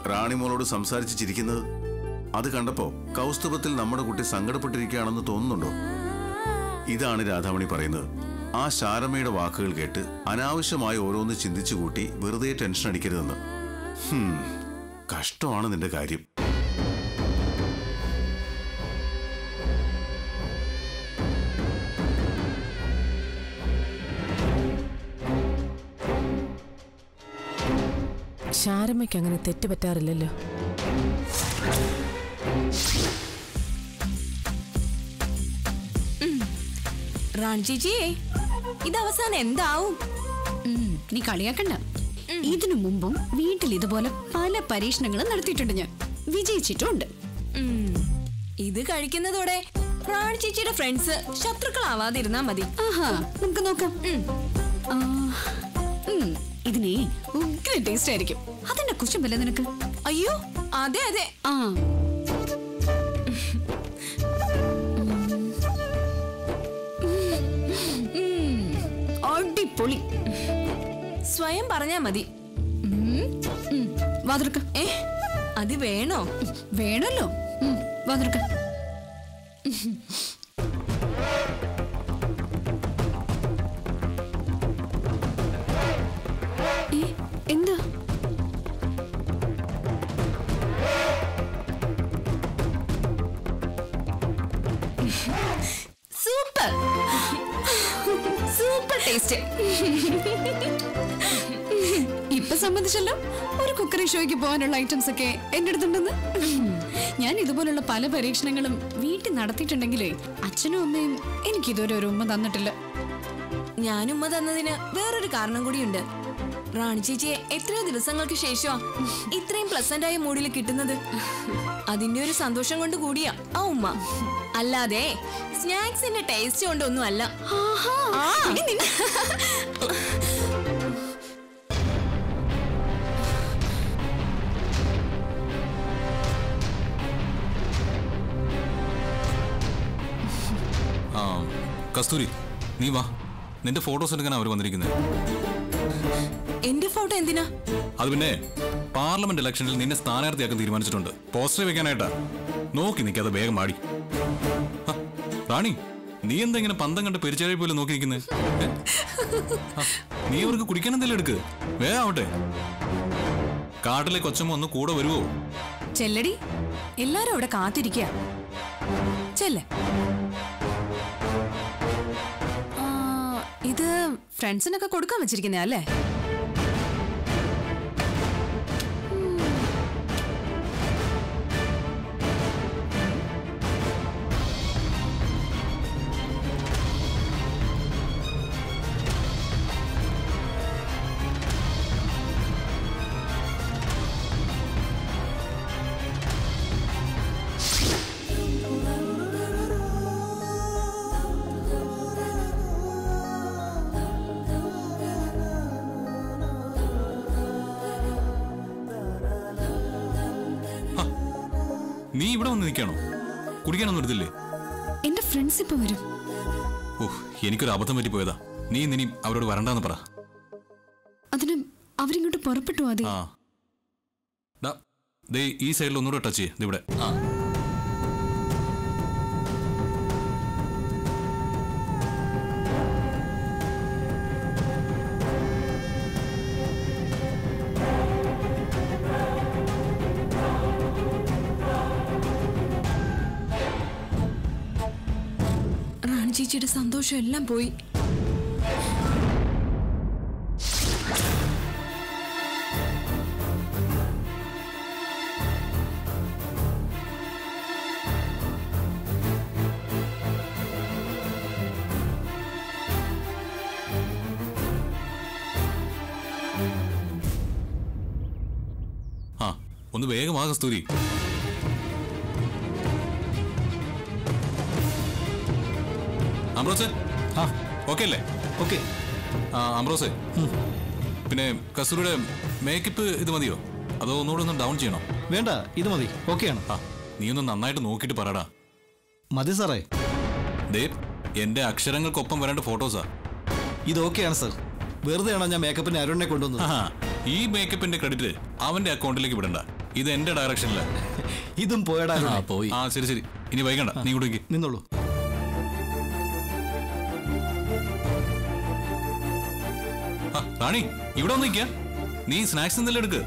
റാണിമോളോട് സംസാരിച്ച് ചിരിക്കുന്നത് അത് കണ്ടപ്പോ കൗസ്തുഭത്തിൽ നമ്മുടെ കുട്ടി സങ്കടപ്പെട്ടിരിക്കുകയാണെന്ന് തോന്നുന്നുണ്ടോ ഇതാണ് രാധാമണി പറയുന്നത് ആ ശാരമയുടെ വാക്കുകൾ കേട്ട് അനാവശ്യമായി ഓരോന്ന് ചിന്തിച്ചു കൂട്ടി വെറുതെ ടെൻഷൻ അടിക്കരുതെന്ന് ഹും, കഷ്ടമാണ് നിന്റെ കാര്യം ശാരമ്മയ്ക്ക് അങ്ങനെ തെറ്റ് പറ്റാറില്ലല്ലോ റാണി ചേച്ചിയേ ഇത് അവസാനം എന്താവും ഉം, നീ കളിയാക്കണ്ട ഇതിനു മുമ്പും വീട്ടിൽ ഇതുപോലെ പല പരീക്ഷണങ്ങളും നടത്തിയിട്ടുണ്ട് ഞാൻ വിജയിച്ചിട്ടുണ്ട് ഉം. ഇത് കഴിക്കുന്നതോടെ റാണി ചേച്ചിയുടെ ഫ്രണ്ട്സ് ശത്രുക്കളാവാതിരുന്നാ മതി ആഹാ നമുക്ക് നോക്കാം ഉം. ആ, ഉം, ഇതിനെ ഉഗ്ര ടേസ്റ്റ് ആയിരിക്കും അതെന്നെ കുശമ്പല്ലേ നിനക്ക് അയ്യോ അതെ അതെ ആ ഉം, അടിപൊളി സ്വയം പറഞ്ഞാ മതി വാതിർക്ക ഏ അത് വേണോ വേണമല്ലോ വാതിർക്ക ഏ, എന്താ സൂപ്പർ സൂപ്പർ ടേസ്റ്റ് ഇപ്പൊ സംബന്ധിച്ചല്ലോ ഒരു കുക്കറി ഷോയ്ക്ക് പോകാനുള്ള ഐറ്റംസ് ഒക്കെ എന്റെ അടുത്തുണ്ടെന്ന് ഞാൻ ഇതുപോലുള്ള പല പരീക്ഷണങ്ങളും വീട്ടിൽ നടത്തിയിട്ടുണ്ടെങ്കിലേ അച്ഛനും അമ്മയും എനിക്ക് ഇതുവരെ ഒരു ഉമ്മ തന്നിട്ടില്ല ഞാനുമ്മ തന്നതിന് വേറൊരു കാരണം കൂടിയുണ്ട് റാണി ചേച്ചിയെ എത്രയോ ദിവസങ്ങൾക്ക് ശേഷമാ ഇത്രയും പ്ലസന്റ് ആയ മൂഡിൽ കിട്ടുന്നത് അതിന്റെ ഒരു സന്തോഷം കൊണ്ട് കൂടിയാ ആ ഉമ്മ അല്ലാതെ സ്നാക്സിന്റെ ടേസ്റ്റ് കൊണ്ടൊന്നും അല്ല ആ. ആ കസ്തൂരി നീ വാ നിന്റെ ഫോട്ടോസ് എടുക്കാൻ അവർ വന്നിരിക്കുന്നത് എന്റെ ഫോട്ടോ എന്തിനാ അത് പിന്നെ പാർലമെന്റ് ഇലക്ഷനിൽ നിന്നെ സ്ഥാനാർത്ഥിയാക്കാൻ തീരുമാനിച്ചിട്ടുണ്ട് പോസ്റ്റർ വെക്കാനായിട്ടാ നോക്കി നിൽക്കാതെ വേഗം മാടി ആ, റാണി നീ എന്താ ഇങ്ങനെ പന്തം കണ്ട് പെരിച്ചാഴി പോലെ നോക്കി നിൽക്കുന്നത് നീ അവർക്ക് കുടിക്കാൻ എന്തെങ്കിലും എടുക്ക് വേഗം ആവട്ടെ കാട്ടിലെ കൊച്ചമ്മ ഒന്ന് കൂടെ വരുവോ ചെല്ലടി എല്ലാരും അവിടെ കാത്തിരിക്കുക ചെല്ലേ ഇത് ഫ്രണ്ട്സിനൊക്കെ കൊടുക്കാൻ വെച്ചിരിക്കുന്ന അല്ലേ നീ ഇവിടെ വന്ന് നിൽക്കാണോ കുടിക്കാനൊന്നും എടുത്തില്ലേ എന്റെ ഫ്രണ്ട്സ് ഇപ്പൊ വരും ഓഹ് എനിക്കൊരു അബദ്ധം പറ്റി പോയതാ നീ ഇനി അവരോട് വരണ്ടാന്ന് പറ അതിന് അവരിങ്ങോട്ട് പുറപ്പെട്ടു അതെ ആ ഡാ, ദേ ഈ സൈഡിൽ ഒന്നുകൂടെ ടച്ച് ചെയ്യ് ഇവിടെ ആ റാണി ചേച്ചിയുടെ സന്തോഷം എല്ലാം പോയി ആ ഒന്ന് വേഗമാ കസ്തൂരി അംബ്രോസേ ആ ഓക്കെ അല്ലേ ഓക്കെ ആ അംബ്രോസേ പിന്നെ കസ്തൂരിയുടെ മേക്കപ്പ് ഇത് മതിയോ അതോ ഒന്നുകൂടെ ഒന്ന് ഡൗൺ ചെയ്യണോ വേണ്ട ഇത് മതി ഓക്കെയാണ് ആ നീ ഒന്ന് നന്നായിട്ട് നോക്കിയിട്ട് പറടാ മതി സാറേ ദേ എന്റെ അക്ഷരങ്ങൾക്കൊപ്പം വരേണ്ട ഫോട്ടോസാ ഇത് ഓക്കെയാണ് സർ വെറുതെയാണോ ഞാൻ മേക്കപ്പിന് അരുണിനെ കൊണ്ടുവന്നത് ആഹാ, ഈ മേക്കപ്പിന്റെ ക്രെഡിറ്റ് അവന്റെ അക്കൗണ്ടിലേക്ക് വിടണ്ട ഇത് എന്റെ ഡയറക്ഷനില്ല ഇതും പോയടാ ആ പോയി ആ ശരി ശരി ഇനി വൈകണ്ട നീ കൂടെ നിക്ക്. നിന്നോളൂ ആ റാണി ഇവിടെ ഒന്ന് നിൽക്കുക നീ സ്നാക്സ് എന്തെല്ലാം എടുക്ക്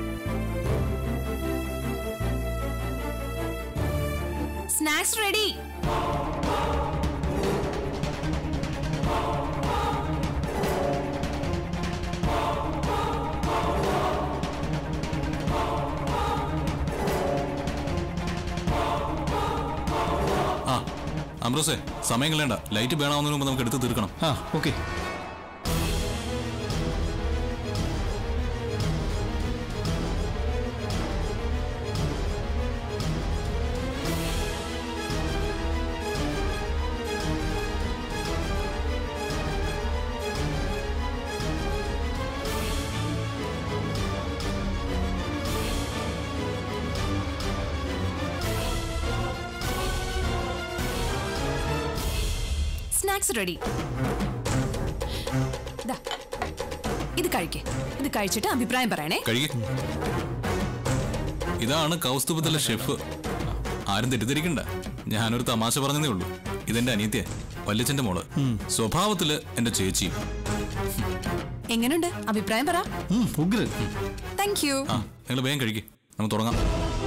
സ്നാക്സ് റെഡി ആ അമ്രോസേ സമയം കളയണ്ട ലൈറ്റ് വേണമെന്നതിന് മുമ്പ് നമുക്ക് എടുത്ത് തീർക്കണം ആ ഓക്കെ സ്നാക്സ് റെഡി ദാ, ഇത് കഴിക്കേ ഇത് കഴിച്ചിട്ട് അഭിപ്രായം പറയണേ കഴുകി ഇതാണ് കൗസ്തുഭത്തിലെ ഷെഫ് ആരും തെറ്റിദ്ധരിക്കണ്ട ഞാനൊരു തമാശ പറഞ്ഞതേ ഉള്ളൂ ഇതെന്റെ അനിയത്തിയ വല്യച്ഛന്റെ മോള് സ്വഭാവത്തില് എന്റെ ചേച്ചിയും എങ്ങനെയുണ്ട് അഭിപ്രായം പറ ഉഗ്രൻ താങ്ക് യു ആ നിങ്ങൾ വേഗം കഴിക്ക് നമുക്ക് തുടങ്ങാം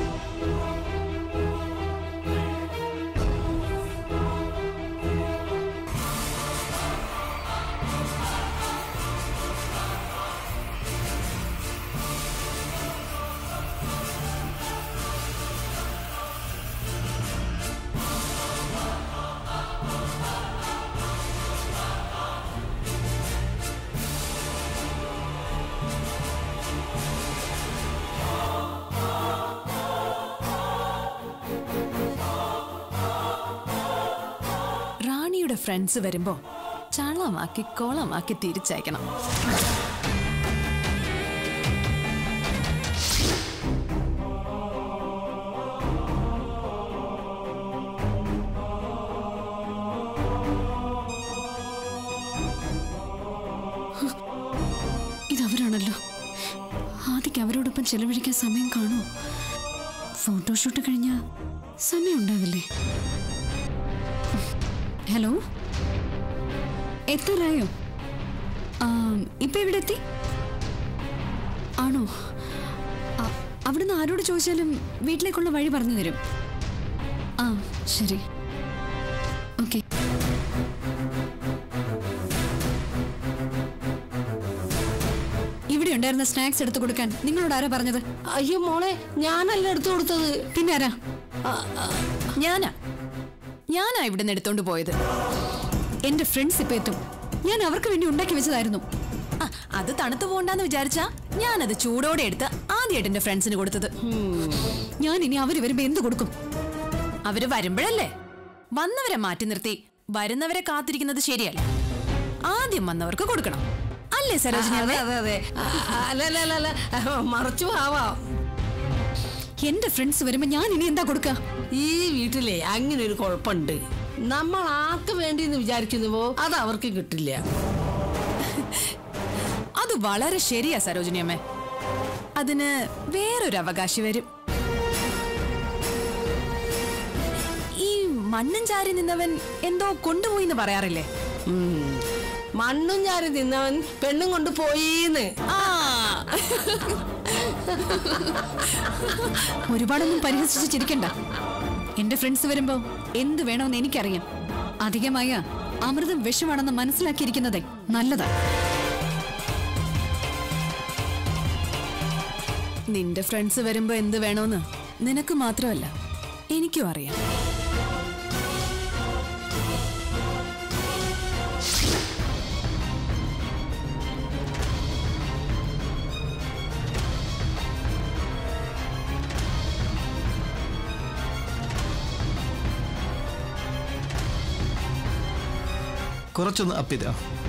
റാണിയുടെ ഫ്രണ്ട്സ് വരുമ്പോ ചളമാക്കി കോളമാക്കി തിരിച്ചയക്കണം ഇതവരാണല്ലോ ആദ്യക്ക് അവരോടൊപ്പം ചെലവഴിക്കാൻ സമയം കാണുമോ ഫോട്ടോഷൂട്ട് കഴിഞ്ഞ സമയം ഉണ്ടാവില്ലേ ഹലോ എത്താറായോ ആ, ഇപ്പൊ ഇവിടെ എത്തി ആണോ ആ, അവിടുന്ന് ആരോട് ചോദിച്ചാലും വീട്ടിലേക്കുള്ള വഴി പറഞ്ഞു തരും ആ ശരി ഓക്കെ ഇവിടെ ഉണ്ടായിരുന്ന സ്നാക്സ് എടുത്തു കൊടുക്കാൻ നിങ്ങളോട് ആരാ പറഞ്ഞത് അയ്യോ മോളെ ഞാനല്ല എടുത്തു കൊടുത്തത് പിന്നെ ആരാ ഞാനാ ഞാനാ ഇവിടുന്ന് എടുത്തോണ്ട് പോയത് എന്റെ ഫ്രണ്ട്സ് ഇപ്പൊ എത്തും ഞാൻ അവർക്ക് വേണ്ടി ഉണ്ടാക്കി വെച്ചതായിരുന്നു ആ, അത് തണുത്തു പോണ്ടെന്ന് വിചാരിച്ചാ ഞാനത് ചൂടോടെ എടുത്ത് ആദ്യമായിട്ട് എന്റെ ഫ്രണ്ട്സിന് കൊടുത്തത് ഞാൻ ഇനി അവര് വരുമ്പോ എന്ത് കൊടുക്കും അവര് വരുമ്പോഴല്ലേ വന്നവരെ മാറ്റി നിർത്തി വരുന്നവരെ കാത്തിരിക്കുന്നത് ശരിയല്ല ആദ്യം വന്നവർക്ക് കൊടുക്കണം അല്ലേ സരോജിനി അതെ അതെ അതെ ആ, അല്ല അല്ല അല്ല അല്ല മറച്ചു ആവാം എന്റെ ഫ്രണ്ട്സ് വരുമ്പോ ഞാൻ ഇനി എന്താ കൊടുക്ക ഈ വീട്ടിലെ അങ്ങനെ ഒരു കുഴപ്പമുണ്ട് നമ്മൾ ആർക്ക് വേണ്ടി എന്ന് വിചാരിക്കുന്നുവോ അത് അവർക്ക് കിട്ടില്ല അത് വളരെ ശരിയാ സരോജിനി അമ്മേ അതിന് വേറൊരു അവകാശി വരും ഈ മണ്ണും ചാരി നിന്നവൻ എന്തോ കൊണ്ടുപോയി എന്ന് പറയാറില്ലേ ഉം. മണ്ണും ചാരി തിന്നവൻ പെണ്ണും കൊണ്ട് പോയീന്ന് ആ ഒരുപാടൊന്നും പരിഹസിച്ച് ചിരിക്കണ്ട എന്റെ ഫ്രണ്ട്സ് വരുമ്പോ എന്ത് വേണമെന്ന് എനിക്കറിയാം അധികമായ അമൃതം വിഷമാണെന്ന് മനസ്സിലാക്കിയിരിക്കുന്നതേ നല്ലതാ നിന്റെ ഫ്രണ്ട്സ് വരുമ്പോ എന്ത് വേണോന്ന് നിനക്ക് മാത്രമല്ല എനിക്കും അറിയാം കുറച്ചൊന്ന് അപ്പിത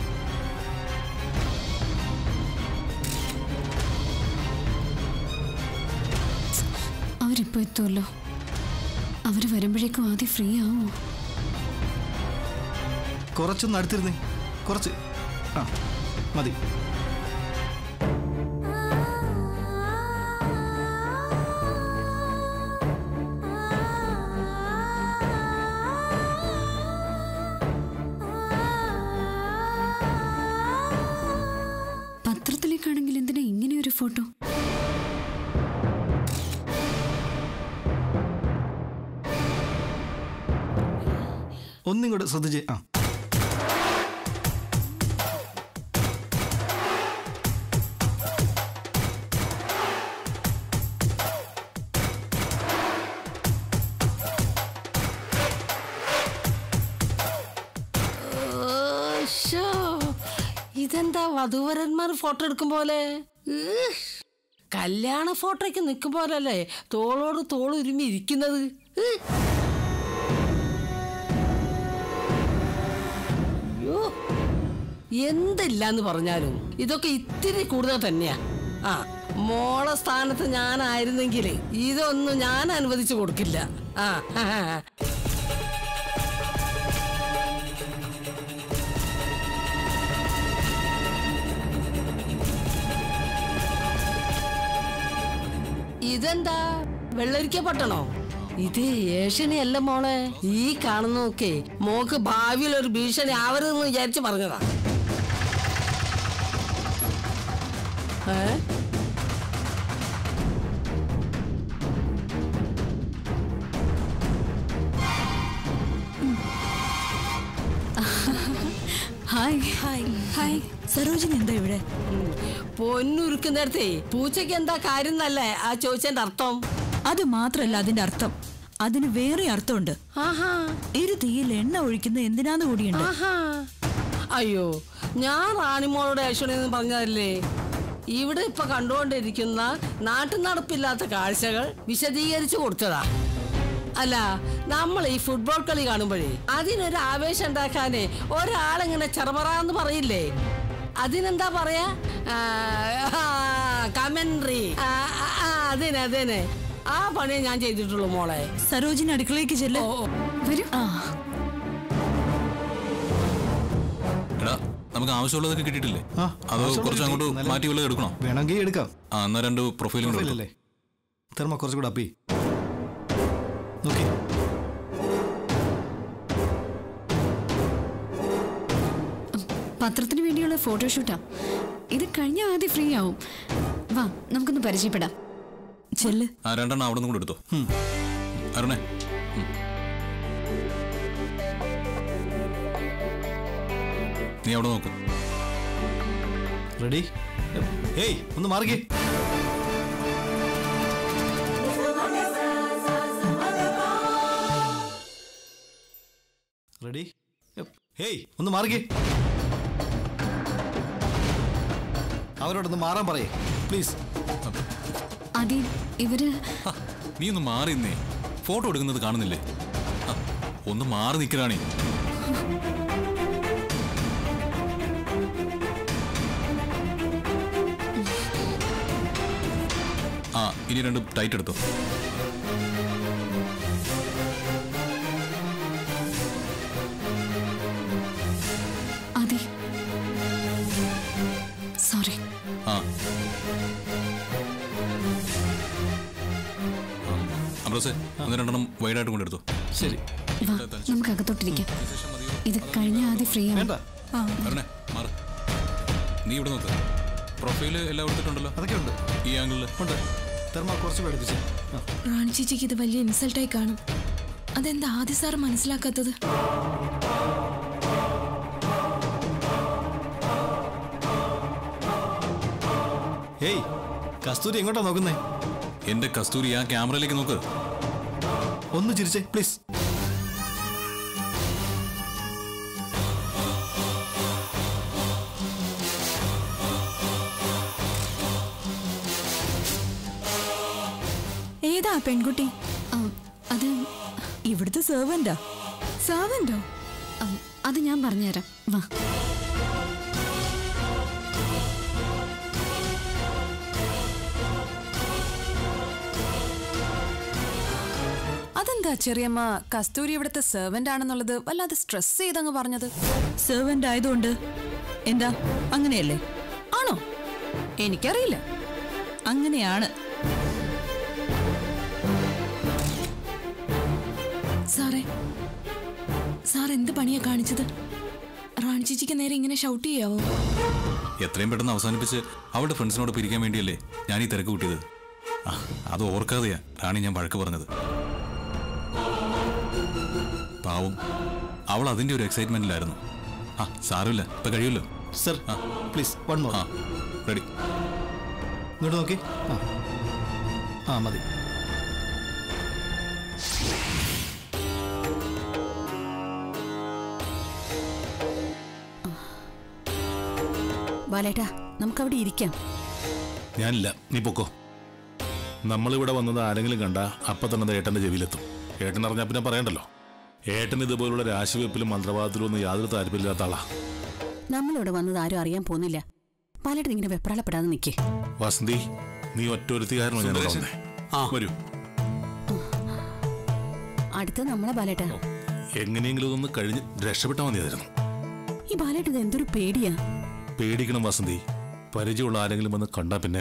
അവരിപ്പോ എത്തുമല്ലോ അവര് വരുമ്പോഴേക്കും ആദ്യം ഫ്രീ ആവോ കുറച്ചൊന്ന് അടുത്തിരുന്നേ കുറച്ച് ആ മതി ഒന്നിങ്ങോട്ട് ശ്രദ്ധിച്ചേ ആ ശ്ശോ, ഇതെന്താ വധുവരന്മാർ ഫോട്ടോ എടുക്കും പോലെ ഈഹ്. കല്യാണ ഫോട്ടോയ്ക്ക് നിൽക്കും പോലല്ലേ തോളോട് തോൾ ഉരുമി ഇരിക്കുന്നത് ഈഹ്. അയ്യോ എന്തില്ലാന്ന് പറഞ്ഞാലും ഇതൊക്കെ ഇത്തിരി കൂടുതൽ തന്നെയാ ആ മോളെ സ്ഥാനത്ത് ഞാനായിരുന്നെങ്കിൽ ഇതൊന്നും ഞാൻ അനുവദിച്ചു കൊടുക്കില്ല ആ ആ, ആ. ഇതെന്താ വെള്ളരിക്ക പട്ടണോ ഇത് ഏഷ്യനെയല്ല മോളെ ഈ കാണുന്നൊക്കെ മോക്ക് ഭാവിയിൽ ഒരു ഭീഷണി ആവരുതെന്ന് വിചാരിച്ച് പറഞ്ഞതാ ഏ ഹായ് ഹായ് ഹായ് സരോജിനി എന്താ ഇവിടെ ഉം. പൊന്നുരുക്കുന്നിടത്തേ പൂച്ചയ്ക്ക് എന്താ കാര്യം എന്നല്ലേ ആ ചോദിച്ചതിന്റെ അർത്ഥം അത് മാത്രല്ല അതിന്റെ അർത്ഥം അതിന് വേറെ അർത്ഥമുണ്ട് ആഹാ ഒരു തീയിൽ എണ്ണ ഒഴിക്കുന്നത് എന്തിനാന്ന് കൂടിയുണ്ട് ആഹാ അയ്യോ ഞാൻ റാണിമോളോട് ഏഷ്യണെന്ന് പറഞ്ഞതല്ലേ ഇവിടെ ഇപ്പൊ കണ്ടുകൊണ്ടിരിക്കുന്ന നാട്ടു നടപ്പില്ലാത്ത കാഴ്ചകൾ വിശദീകരിച്ചു കൊടുത്തതാ അല്ല നമ്മൾ ഈ ഫുട്ബോൾ കളി കാണുമ്പോഴേ അതിനൊരു ആവേശം ഉണ്ടാക്കാനേ ഒരാളിങ്ങനെ ചെറുപറാന്ന് പറയില്ലേ അതിനെന്താ പറയാ കമൻട്രി അതിനെ അതിനെ ആ പണിയെ ഞാൻ ചെയ്തിട്ടുള്ളൂ മോളെ സരോജിനി അടുക്കളയ്ക്ക് ചെല്ല് ഓ ഓ. വരൂ ആ എടാ നമുക്ക് ആവശ്യമുള്ളതൊക്കെ കിട്ടിയിട്ടില്ലേ ആ, അതോ ആവശ്യമുള്ളത് കുറച്ച് അങ്ങോട്ട് കിട്ടി. നല്ല- മാറ്റി വല്ലതും എടുക്കണോ വേണമെങ്കിൽ എടുക്കാം ആ എന്നാ രണ്ട് പ്രൊഫൈലും കൂടെ എടുത്തോ. അല്ലേ തെർമ കുറച്ചുകൂടെ അപ്പി നോക്കി പത്രത്തിന് വേണ്ടിയുള്ള ഫോട്ടോഷൂട്ടാ ഇത് കഴിഞ്ഞ ആദ്യം ഫ്രീ ആവും വാ നമുക്കൊന്ന് പരിചയപ്പെടാം ചെല്ല് ആ രണ്ടെണ്ണം അവിടെ നിന്ന് കൂടെ എടുത്തോ അരുണേ ഉം. നീ അവിടെ നോക്ക് റെഡി ഏയ് ഒന്ന് മാറിക്കേ റെഡി ഹേയ് ഒന്ന് മാറിക്കേ അവരോടൊന്ന് മാറാൻ പറയേ പ്ലീസ് ആദ്യം ഇവര് ഹ, നീ ഒന്ന് മാറി നിന്നേ ഫോട്ടോ എടുക്കുന്നത് കാണുന്നില്ലേ ഹ, ഒന്ന് മാറി നിൽക്കലാണേ ആ ഇനി രണ്ട് ടൈറ്റ് എടുത്തോ ആദി സോറി ആ അമ്രോസേ ഒന്ന് രണ്ടെണ്ണം വൈഡായിട്ട് കൊണ്ടെടുത്തോ ശരി വാ നമുക്ക് അകത്തോട്ടിരിക്കാം ഇത് കഴിഞ്ഞ ആദ്യം ഫ്രീ വേണ്ട ആണ് അരുണേ മാറ് നീ ഇവിടെ നോക്ക് പ്രൊഫൈല് എല്ലാം എടുത്തിട്ടുണ്ടല്ലോ അതൊക്കെ ഉണ്ട് ഈ ആംഗിളിൽ ഉണ്ട് തെർമ കുറച്ച് പഠിപ്പിച്ചു ആ റാണി ചേച്ചിക്ക് ഇത് വലിയ ഇൻസൾട്ടായി കാണും അതെന്താ ആദ്യ സാർ മനസ്സിലാക്കാത്തത് ഏയ് കസ്തൂരി എങ്ങോട്ടാ നോക്കുന്നേ എന്റെ കസ്തൂരി ആ ക്യാമറയിലേക്ക് നോക്ക് ഒന്ന് ചിരിച്ചേ പ്ലീസ് ഏതാ ആ പെൺകുട്ടി ആ, അത് ഇവിടുത്തെ സെർവന്റാ സാവന്റോ അത് ഞാൻ പറഞ്ഞുതരാം വാ അതെന്താ ചെറിയമ്മ കസ്തൂരി ഇവിടുത്തെ സെർവന്റ് ആണെന്നുള്ളത് വല്ലാതെ സ്ട്രെസ് ചെയ്തങ്ങ് പറഞ്ഞത് സെർവന്റ് ആയതുകൊണ്ട് എന്താ അങ്ങനെയല്ലേ ആണോ എനിക്കറിയില്ല അങ്ങനെയാണ് സാറേ സാർ എന്ത് പണിയാ കാണിച്ചത് റാണി ചേച്ചിക്ക് നേരെ ഇങ്ങനെ ഷൗട്ട് ചെയ്യാവോ എത്രയും പെട്ടെന്ന് അവസാനിപ്പിച്ച് അവളുടെ ഫ്രണ്ട്സിനോട് പിരിക്കാൻ വേണ്ടിയല്ലേ ഞാൻ ഈ തിരക്ക് കൂട്ടിയത് ആ, അത് ഓർക്കാതെയാ റാണി ഞാൻ വഴക്ക് പറഞ്ഞത് പാവം അവൾ അതിന്റെ ഒരു എക്സൈറ്റ്മെന്റിലായിരുന്നു ആ സാരമില്ല ഇപ്പൊ കഴിയുമല്ലോ സർ പ്ലീസ് വൺ മോർ ആ റെഡി ഇങ്ങോട്ട് നോക്കി ആ ആ മതി ബാലേട്ടാ നമുക്കവിടെ ഇരിക്കാം ഞാനില്ല നീ പൊക്കോ നമ്മളിവിടെ വന്നത് ആരെങ്കിലും കണ്ട അപ്പൊ തന്നെ അത് ഏട്ടന്റെ ചെവിയിലെത്തും ഏട്ടൻ അറിഞ്ഞാൽ പിന്നെ പറയണ്ടല്ലോ ഏട്ടൻ ഇതുപോലുള്ള രാശിവെപ്പിലും മന്ത്രവാദത്തിലും ഒന്നും യാതൊരു താല്പര്യമില്ലാത്ത ആളാ നമ്മളിവിടെ വന്നത് ആരും അറിയാൻ പോകുന്നില്ല ബാലേട്ടൻ ഇങ്ങനെ വെപ്രാളപ്പെടാതെ നിൽക്കേ വസന്തി നീ ഒറ്റ ഒരുത്തിക്കാരനോ ഞാൻ സുന്ദരേശൻ. വന്നേ വരൂ അടുത്ത നമ്മളെ ബാലേട്ടാ എങ്ങനെയെങ്കിലും ഇതൊന്ന് കഴിഞ്ഞ് രക്ഷപ്പെട്ടാൽ മതിയായിരുന്നു ഈ ബാലേട്ടൻ ഇത് എന്തൊരു പേടിയാ പേടിക്കണം വസന്തി പരിചയമുള്ള ആരെങ്കിലും വന്ന് കണ്ടാ പിന്നെ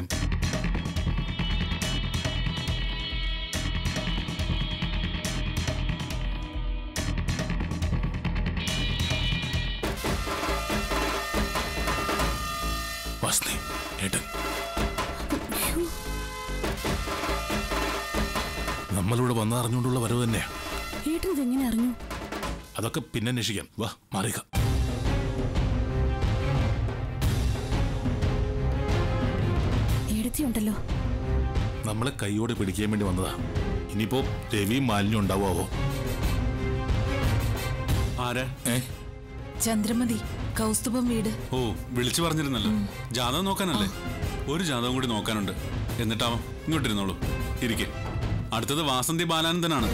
വസന്തി ഏട്ടൻ നമ്മളിവിടെ വന്ന അറിഞ്ഞുകൊണ്ടുള്ള വരവ് തന്നെയാ ഏട്ടൻ ഇതെങ്ങനെ അറിഞ്ഞു അതൊക്കെ പിന്നെ അന്വേഷിക്കാം വാ മാറിക ഏടത്തി ഉണ്ടല്ലോ നമ്മളെ കൈയോടെ പിടിക്കാൻ വേണ്ടി വന്നതാ ഇനിയിപ്പോ രവിയും മാലിന്യം ഉണ്ടാവോ ആരാ ഏ ചന്ദ്രമതി കൗസ്തുഭം വീട് ഓ വിളിച്ചു പറഞ്ഞിരുന്നല്ലോ ജാതകം നോക്കാനല്ലേ ഒരു ജാതകം കൂടി നോക്കാനുണ്ട് എന്നിട്ടാവാം ഇങ്ങോട്ടിരുന്നോളൂ ഇരിക്കെ അടുത്തത് വാസന്തി ബാലാനന്ദനാണ്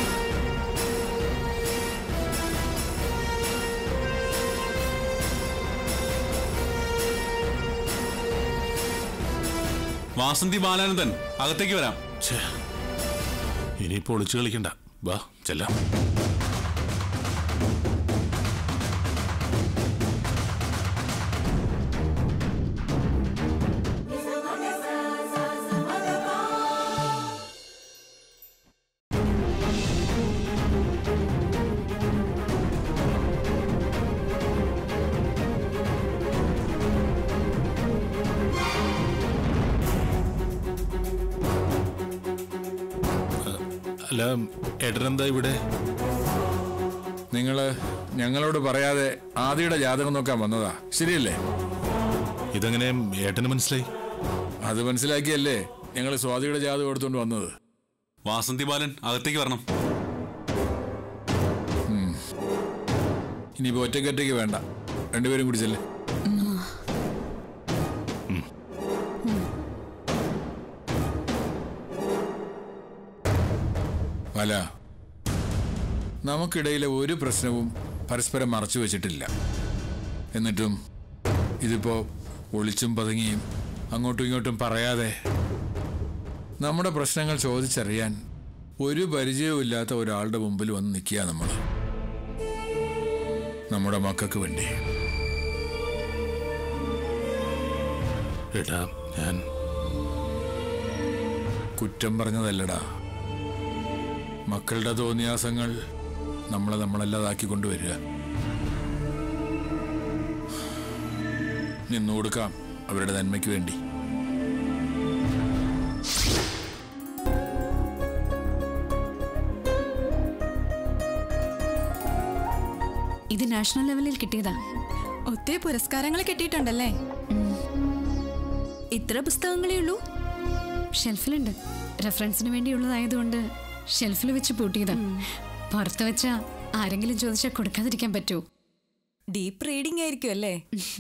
വാസന്തി ബാലാനന്ദൻ അകത്തേക്ക് വരാം ഛേ ഇനിയിപ്പോ ഒളിച്ചു കളിക്കണ്ട വാ ചെല്ലാം അല്ല ഏട്ടനെന്താ ഇവിടെ നിങ്ങള് ഞങ്ങളോട് പറയാതെ ആദിയുടെ ജാതകം നോക്കാൻ വന്നതാ ശരിയല്ലേ ഇതെങ്ങനെ ഏട്ടന് മനസ്സിലായി അത് മനസ്സിലാക്കിയല്ലേ ഞങ്ങൾ സ്വാതിയുടെ ജാതകം എടുത്തുകൊണ്ട് വന്നത് വാസന്തി ബാലൻ അകത്തേക്ക് വരണം ഇനിയിപ്പോ ഒറ്റയ്ക്കൊറ്റയ്ക്ക് വേണ്ട രണ്ടുപേരും കൂടി ചെല്ലേ വല നമുക്കിടയിലെ ഒരു പ്രശ്നവും പരസ്പരം മറച്ചു വെച്ചിട്ടില്ല എന്നിട്ടും ഇതിപ്പോ ഒളിച്ചും പതുങ്ങിയും അങ്ങോട്ടും ഇങ്ങോട്ടും പറയാതെ നമ്മുടെ പ്രശ്നങ്ങൾ ചോദിച്ചറിയാൻ ഒരു പരിചയവും ഇല്ലാത്ത ഒരാളുടെ മുമ്പിൽ വന്ന് നിൽക്കുക നമ്മൾ നമ്മുടെ മക്കൾക്ക് വേണ്ടി ഏട്ടാ ഞാൻ കുറ്റം പറഞ്ഞതല്ലടാ മക്കളുടെ തോന്നിയാസങ്ങൾ നമ്മളെ നമ്മളല്ലാതാക്കി കൊണ്ടുവരിക നിന്നു കൊടുക്കാം അവരുടെ നന്മയ്ക്ക് വേണ്ടി ഇത് നാഷണൽ ലെവലിൽ കിട്ടിയതാ ഒത്തിരി പുരസ്കാരങ്ങൾ കിട്ടിയിട്ടുണ്ടല്ലേ ഇത്ര പുസ്തകങ്ങളേ ഉള്ളൂ ഷെൽഫിലുണ്ട് റെഫറൻസിന് വേണ്ടിയുള്ളതായതുകൊണ്ട് ഷെൽഫിൽ വെച്ച് പൂട്ടിയതാ പുറത്ത് വെച്ചാ ആരെങ്കിലും ചോദിച്ചാൽ കൊടുക്കാതിരിക്കാൻ പറ്റുമോ ഡീപ്പ് റീഡിംഗ് ആയിരിക്കും അല്ലേ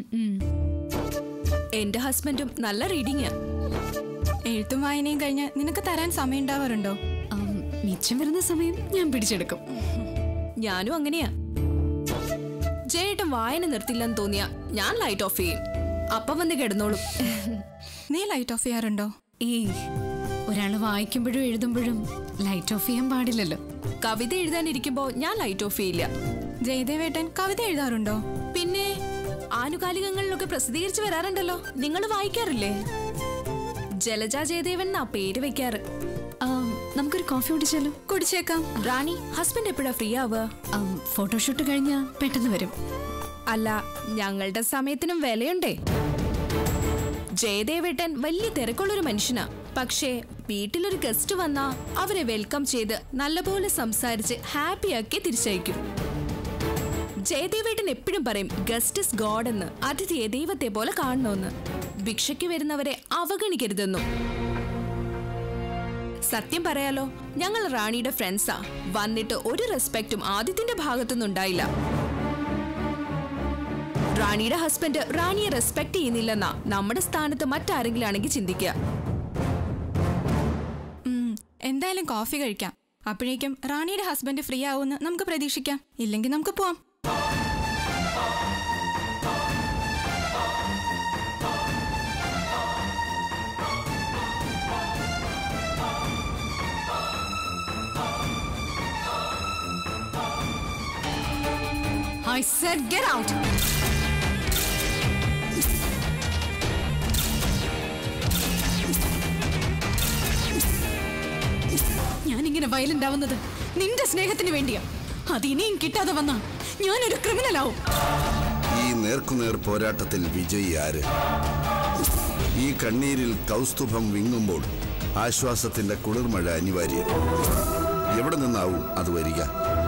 എന്റെ ഹസ്ബൻഡും നല്ല റീഡിംഗാ എഴുത്തും വായനയും കഴിഞ്ഞ് നിനക്ക് തരാൻ സമയം ഉണ്ടാവാറുണ്ടോ ആം, മിച്ചം വരുന്ന സമയം ഞാൻ പിടിച്ചെടുക്കും ഞാനും അങ്ങനെയാ ജയേട്ടൻ വായന നിർത്തില്ലെന്ന് തോന്നിയാ ഞാൻ ലൈറ്റ് ഓഫ് ചെയ്യും അപ്പൊ വന്ന് കിടന്നോളും നീ ലൈറ്റ് ഓഫ് ചെയ്യാറുണ്ടോ ഈ ഒരാൾ വായിക്കുമ്പോഴും എഴുതുമ്പോഴും ലൈറ്റ് ഓഫ് ചെയ്യാൻ പാടില്ലല്ലോ കവിത എഴുതാനിരിക്കുമ്പോ ഞാൻ ലൈറ്റ് ഓഫ് ചെയ്യില്ല ജയദേവേട്ടൻ കവിത എഴുതാറുണ്ടോ പിന്നെ ആനുകാലികങ്ങളിലൊക്കെ പ്രസിദ്ധീകരിച്ചു വരാറുണ്ടല്ലോ നിങ്ങൾ വായിക്കാറില്ലേ ജലജ ജയദേവൻ എന്നാ പേര് വെക്കാറ് ആം, നമുക്കൊരു കോഫി കുടിച്ചാലോ കുടിച്ചേക്കാം റാണി ഹസ്ബൻഡ് എപ്പോഴാ ഫ്രീ ആവുക ആം, ഫോട്ടോഷൂട്ട് കഴിഞ്ഞാൽ പെട്ടെന്ന് വരും അല്ല ഞങ്ങളുടെ സമയത്തിനും വിലയുണ്ടേ ജയദേവേട്ടൻ വലിയ തിരക്കുള്ളൊരു മനുഷ്യനാ പക്ഷേ വീട്ടിലൊരു ഗസ്റ്റ് വന്നാ അവരെ വെൽക്കം ചെയ്ത് നല്ലപോലെ സംസാരിച്ച് ഹാപ്പിയാക്കി തിരിച്ചയക്കും ജയദേവേട്ടൻ എപ്പോഴും പറയും ഗസ്റ്റ് ഇസ് ഗോഡ് എന്ന് അതിഥിയെ ദൈവത്തെ പോലെ കാണണമെന്ന് ഭിക്ഷയ്ക്ക് വരുന്നവരെ അവഗണിക്കരുതെന്നും സത്യം പറയാലോ ഞങ്ങൾ റാണിയുടെ ഫ്രണ്ട്സാ വന്നിട്ട് ഒരു റെസ്പെക്റ്റും ആദിത്യന്റെ ഭാഗത്തുനിന്നുണ്ടായില്ല റാണിയുടെ ഹസ്ബൻഡ് റാണിയെ റെസ്പെക്ട് ചെയ്യുന്നില്ലെന്നാ നമ്മുടെ സ്ഥാനത്ത് മറ്റാരെങ്കിലും ആണെങ്കിൽ ചിന്തിക്കുക ഉം, എന്തായാലും കോഫി കഴിക്കാം അപ്പോഴേക്കും റാണിയുടെ ഹസ്ബൻഡ് ഫ്രീ ആവുമെന്ന് നമുക്ക് പ്രതീക്ഷിക്കാം ഇല്ലെങ്കിൽ നമുക്ക് പോവാം I said get out! ഞാനിങ്ങനെ വയലന്റ് ആവുന്നത് നിന്റെ സ്നേഹത്തിന് വേണ്ടിയാ അത് ഇനിയും കിട്ടാതെ വന്നാ ഞാനൊരു ക്രിമിനൽ ആവും ഈ നേർക്കുനേർ പോരാട്ടത്തിൽ വിജയി ആര് ഈ കണ്ണീരിൽ കൗസ്തുഭം വിങ്ങുമ്പോൾ ആശ്വാസത്തിന്റെ കുളിർമഴ അനിവാര്യം എവിടെ നിന്നാവും അത് വരിക